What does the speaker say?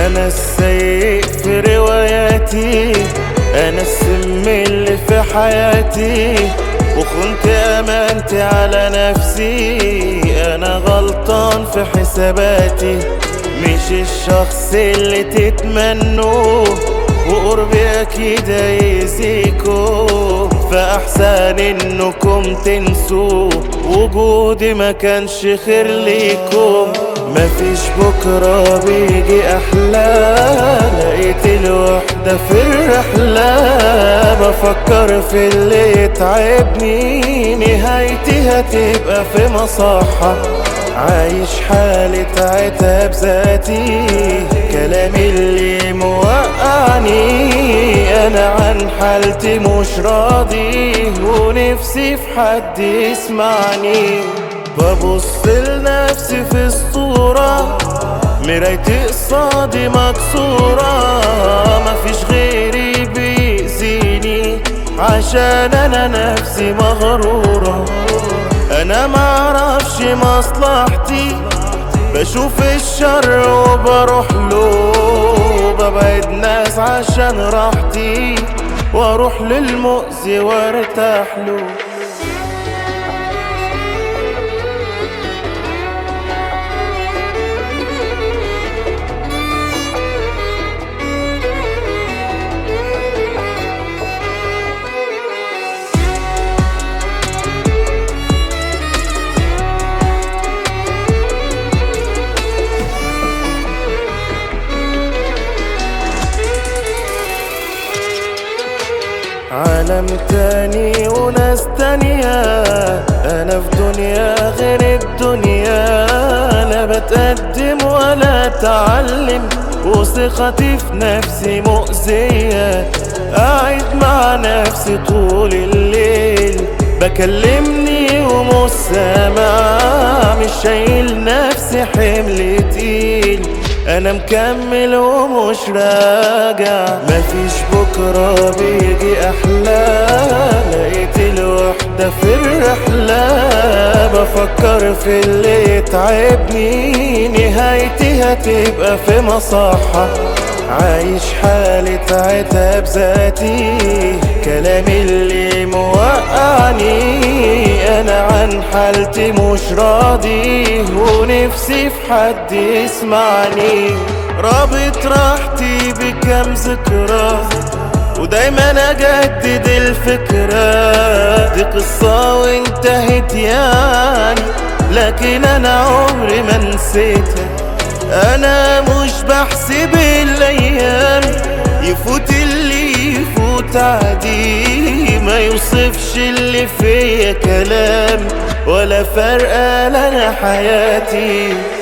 انا السيء في رواياتي انا السم اللي في حياتي وخنت امانتي على نفسي انا غلطان في حساباتي مش الشخص اللي تتمنوه وقربي اكيد هيأذيكوا فاحسن انكم تنسوه وجودي ما كانش خير ليكم مفيش بكرة بيجي أحلى لقيت الوحدة في الرحلة بفكر في اللي يتعبني نهايتي هتبقى في مصحة عايش حالة عتاب ذاتي كلامي اللي موقعني أنا عن حالتي مش راضي ونفسي في حد يسمعني ببص لنفسي في الصورة مرايتي قصادي مكسورة مفيش غيري بيأذيني عشان أنا نفسي مغرورة أنا معرفش مصلحتي بشوف الشر وبروح له ببعد ناس عشان راحتي واروح للمؤذي وارتاح له عالم تاني وناس تانية أنا في دنيا غير الدنيا لا بتقدم ولا أتعلم وثقتي في نفسي مؤذية قاعد مع نفسي طول الليل بكلمني ومش سامع مش شايل نفسي حمل تقيل انا مكمل ومش راجع مفيش بكرة بيجي احلى لقيت الوحدة في الرحلة بفكر في اللي يتعبني نهايتي هتبقى في مصحة عايش حالة عتاب ذاتي كلامي اللي موقعني انا عن حالتي مش راضي ونفسي في حد يسمعني رابط راحتي بكم ذكرى ودايما اجدد الفكرة دي قصة وانتهت يعني لكن انا عمري ما نسيتها انا مش بحسب الايام يفوت اللي يفوت عادي ما يوصفش اللي فيا كلام ولا فرقة لنا حياتي